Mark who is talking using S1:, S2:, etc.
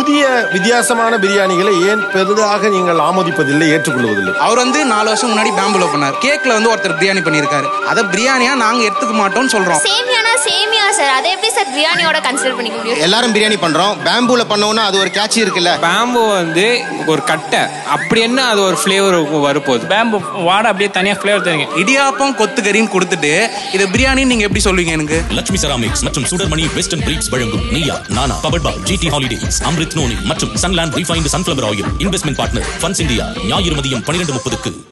S1: புதிய வித்தியாசமான பிரியாணிகளை ஏன் பெரிதாக நீங்கள் ஆமோதிப்பதில்லை ஏற்றுக்கொள்வதில்லை
S2: அவர் வந்து நாலு வருஷம் முன்னாடி பேம்புல பண்ணார் கேக்ல வந்து ஒருத்தர் பிரியாணி பண்ணியிருக்காரு அதை பிரியாணியா நாங்க எடுத்துக்க மாட்டோம்னு சொல்றோம்
S3: சேமியானா சேமியா சார் அதை எப்படி சார் பிரியாணியோட கன்சிடர் பண்ணிக்க முடியும்
S4: எல்லாரும் பிரியாணி பண்றோம் பேம்பூல பண்ணோம்னா அது ஒரு கேட்சி இருக்குல்ல
S5: பேம்பு வந்து ஒரு கட்டை அப்படி என்ன அது ஒரு ஃப்ளேவர் வரப்போகுது
S6: பேம்பு வாடை அப்படியே தனியாக ஃப்ளேவர் தருங்க
S2: இடியாப்பம் கொத்துக்கறின்னு கொடுத்துட்டு இதை பிரியாணின்னு நீங்க எப்படி சொல்லுவீங்க எனக்கு
S7: லட்சுமி செராமிக்ஸ் மற்றும் சுடர்மணி வெஸ்டர்ன் பிரீப்ஸ் வழங்கும் Neeya Naana power by GT holidays Amrit noni மற்றும் Sunland refined sunflower oil investment partner funds India ஞாயிறு மதியம் பன்னிரண்டு முப்பதுக்கு